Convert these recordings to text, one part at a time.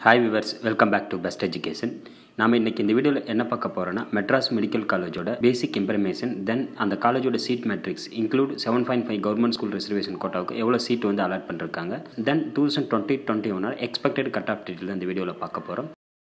hi viewers welcome back to best education நாம இன்னைக்கு இந்த வீடியோவில் என்ன பார்க்க போகிறோன்னா மெட்ராஸ் மெடிக்கல் காலேஜோட பேசிக் இன்ஃபர்மேஷன் தென் அந்த காலேஜோட seat matrix include seven point five government school reservation கோட்டாவுக்கு எவ்வளோ சீட் வந்து அலாட் பண்ணிருக்காங்க then two thousand twenty twenty one expected cut off detail இந்த வீடியோவில் பார்க்க போகிறோம்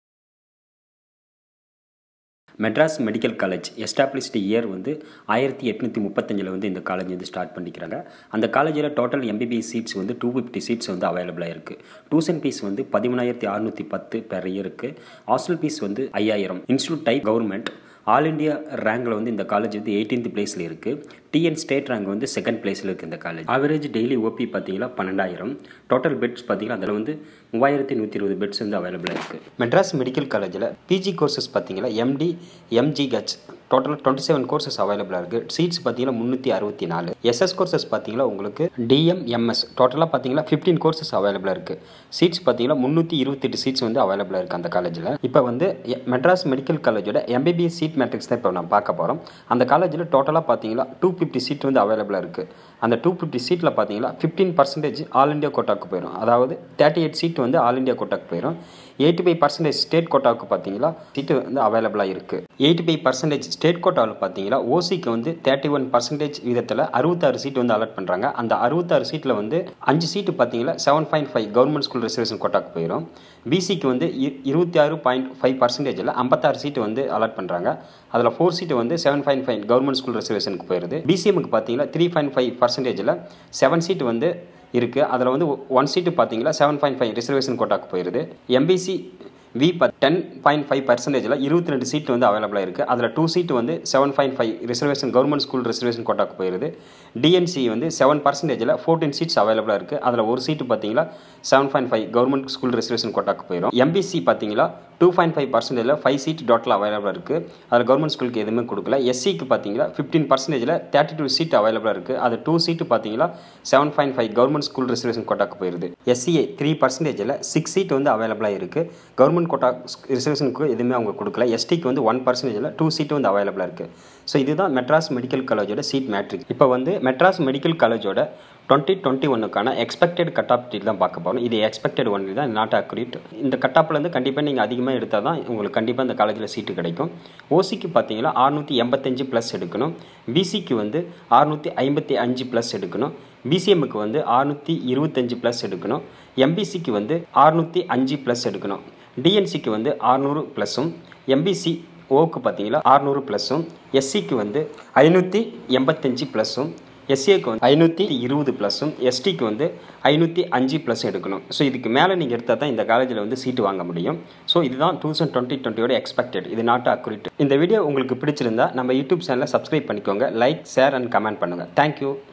Madras medical college established year வந்து ஆயிரத்தி எட்நூற்றி முப்பத்தஞ்சில் வந்து இந்த காலேஜ் வந்து ஸ்டார்ட் பண்ணிக்கிறாங்க அந்த காலேஜில் டோட்டல் எம்பிபிஎஸ் சீட்ஸ் வந்து டூ ஃபிஃப்டி சீட்ஸ் வந்து அவைலபிளாக இருக்குது டியூஷன் ஃபீஸ் வந்து பதிமூணாயிரத்தி அறுநூற்றி பத்து பெர் இயருக்கு ஹாஸ்டல் ஃபீஸ் வந்து ஐயாயிரம் institute type government all India ரேங்கில் வந்து இந்த காலேஜ் வந்து எயிட்டீன்த் பிளேஸில் இருக்குது டிஎன் ஸ்டேட் ரேங்க் வந்து செகண்ட் பிளேஸில் இருக்குது இந்த காலேஜ் ஆவரேஜ் டெய்லி ஓபி பார்த்தீங்கன்னா பன்னெண்டாயிரம் டோட்டல் பெட்ஸ் பார்த்தீங்கன்னா அதில் வந்து மூவாயிரத்தி நூற்றி இருபது பெட்ஸ் வந்து அவைலபிளாக இருக்குது மெட்ராஸ் மெடிக்கல் காலேஜில் பிஜி கோர்சஸ் பார்த்தீங்கன்னா எம்டி எம்ஜிஹெச் டோட்டலாக டுவெண்ட்டி செவன் கோர்சஸ் அவைலபிளாக இருக்குது சீட்ஸ் பார்த்தீங்கன்னா முந்நூற்றி அறுபத்தி நாலு எஸ்எஸ் கோர்சஸ் பார்த்தீங்கன்னா உங்களுக்கு டிஎம்எம்எஸ் டோட்டலாக பார்த்தீங்கன்னா ஃபிஃப்டீன் கோர்சஸ் அவைலபிளாக இருக்குது சீட்ஸ் பார்த்தீங்கன்னா முந்நூற்றி இருபத்தெட்டு சீட்ஸ் வந்து அவைலபிளாக இருக்குது அந்த காலேஜில் இப்போ வந்து எ- மெட்ராஸ் மெடிக்கல் காலேஜோட எம்பிபிஎஸ் சீட் மேட்ரிக்ஸ் தான் இப்போ நான் பார்க்க போகிறோம் அந்த காலேஜில் டோட்டலாக பார்த்தீங்கன்னா டூ ஃபிஃப்டி சீட் வந்து அவைலபிளாக இருக்குது அந்த டூ ஃபிஃப்டி சீட்டில் பார்த்தீங்கன்னா ஃபிஃப்டீன் பர்சன்டேஜ் ஆல் இந்தியா கோட்டாக்கு போயிடும் அதாவது தேர்ட்டி எயிட் சீட் வந்து ஆல் இந்தியா கோட்டாக்கு போயிடும் எயிட்டி ஃபைவ் பர்சன்டேஜ் ஸ்டேட் கோட்டாவுக்கு பார்த்தீங்கன்னா சீட்டு வந்து அவைலபிளாக இருக்குது எயிட்டி ஃபைவ் பர்சன்டேஜ் ஸ்டேட் கோட்டாவில் பார்த்தீங்கன்னா ஓசிக்கு வந்து தேர்ட்டி ஒன் பர்சன்டேஜ் விதத்தில் அறுபத்தாறு சீட் வந்து அலாட் பண்ணுறாங்க அந்த அறுபத்தாறு சீட்டில் வந்து அஞ்சு சீட்டு பார்த்தீங்கன்னா seven point five government school reservation கோட்டாக்கு போயிடும் பிசிக்கு வந்து இ- இருபத்தி ஆறு பாயிண்ட் ஃபைவ் பர்சன்டேஜில் ஐம்பத்தாறு சீட்டு வந்து அலாட் பண்ணுறாங்க அதில் ஃபோர் சீட்டு வந்து seven point five government school ரிசர்வேஷனுக்கு போயிடுது பிசிஎம்க்கு பார்த்தீங்கன்னா த்ரீ பாயிண்ட் ஃபைவ் பர்சன்டேஜில் செவன் சீட்டு வந்து இருக்குது அதில் வந்து ஒன் சீட்டு பார்த்தீங்கன்னா செவன் பாயிண்ட் ஃபைவ் ரிசர்வேஷன் கோட்டாக்கு போயிடுது எம்பிசி வி ப டென் பாயிண்ட் ஃபைவ் பர்சன்டேஜில் இருபத்தி ரெண்டு சீட் வந்து அவைலபிளாக இருக்குது அதில் டூ சீட்டு வந்து seven point five reservation government school reservation கோட்டாக்கு போயிடுது டிஎன்சி வந்து செவன் பர்சன்டேஜில் ஃபோர்டீன் சீட்ஸ் அவைலபிளாக இருக்குது அதில் ஒரு சீட்டு பார்த்தீங்கன்னா seven point five government school reservation கோட்டாக்கு போயிடும் எம்பிசி பார்த்தீங்கன்னா டூ பாயிண்ட் ஃபைவ் பர்சன்டேஜில் ஃபைவ் சீட் டோட்டல் அவைலபிளாக இருக்குது அதில் கவர்மெண்ட் ஸ்கூலுக்கு எதுவுமே கொடுக்கல எஸ்சிக்கு பார்த்தீங்கன்னா ஃபிஃப்டீன் பர்சன்டேஜில் தேர்ட்டி டூ சீட் அவைலபிளாக இருக்குது அது டூ சீட்டு பார்த்தீங்கன்னா seven point five government school reservation கோட்டாக்கு போயிடுது எஸ்சிஏ த்ரீ பர்சன்டேஜில் சிக்ஸ் சீட் வந்து அவைலபிளாக இருக்குது கவர்மெண்ட் கோட்டா ரிசர்வேஷனுக்கு எதுவுமே அவங்க கொடுக்கல எஸ்டிக்கு வந்து ஒன் பர்சன்டேஜில் டூ சீட் வந்து அவைலபிளாக இருக்குது ஸோ இதுதான் மெட்ராஸ் மெடிக்கல் காலேஜோட சீட் மேட்ரிக் இப்போ வந்து மெட்ராஸ் மெடிக்கல் காலேஜோட டுவெண்ட்டி டுவெண்ட்டி ஒன்னுக்கான எக்ஸ்பெக்டட் கட் ஆஃப் டீட் தான் பார்க்க போகிறோம் இது எக்ஸ்பெக்டட் ஒன்லி தான் நாட் அக்யூரேட் இந்த கட் ஆஃப்லேருந்து கண்டிப்பாக நீங்கள் அதிகமாக எடுத்தால் தான் உங்களுக்கு கண்டிப்பாக இந்த காலேஜில் சீட்டு கிடைக்கும் ஓசிக்கு பார்த்தீங்கன்னா அறுநூற்றி எண்பத்தஞ்சு ப்ளஸ் எடுக்கணும் பிசிக்கு வந்து அறுநூற்றி ஐம்பத்தி அஞ்சு ப்ளஸ் எடுக்கணும் பிசிஎம்முக்கு வந்து அறுநூற்றி இருபத்தஞ்சு ப்ளஸ் எடுக்கணும் எம்பிசிக்கு வந்து அறுநூற்றி அஞ்சு ப்ளஸ் எடுக்கணும் டிஎன்சிக்கு வந்து அறுநூறு ப்ளஸும் எம்பிசி ஓக்கு பார்த்தீங்கன்னா அறுநூறு ப்ளஸும் எஸ்சிக்கு வந்து ஐநூற்றி எண்பத்தஞ்சு ப்ளஸும் எஸ்சிஏக்கு வந்து ஐநூற்றி இருபது ப்ளஸும் எஸ்டிக்கு வந்து ஐநூற்றி அஞ்சு ப்ளஸ் எடுக்கணும் ஸோ இதுக்கு மேலே நீங்கள் எடுத்தால் தான் இந்த காலேஜில் வந்து சீட்டு வாங்க முடியும் ஸோ இதுதான் டூ தௌசண்ட் டுவெண்ட்டி டுவெண்ட்டியோட எக்ஸ்பெக்டட் இது நாட் அக்யூரேட் இந்த வீடியோ உங்களுக்கு பிடிச்சிருந்தா நம்ம யூடியூப் சேனலை சப்ஸ்கிரைப் பண்ணிக்கோங்க லைக் ஷேர் அண்ட் கமெண்ட் பண்ணுங்கள் தேங்க்யூ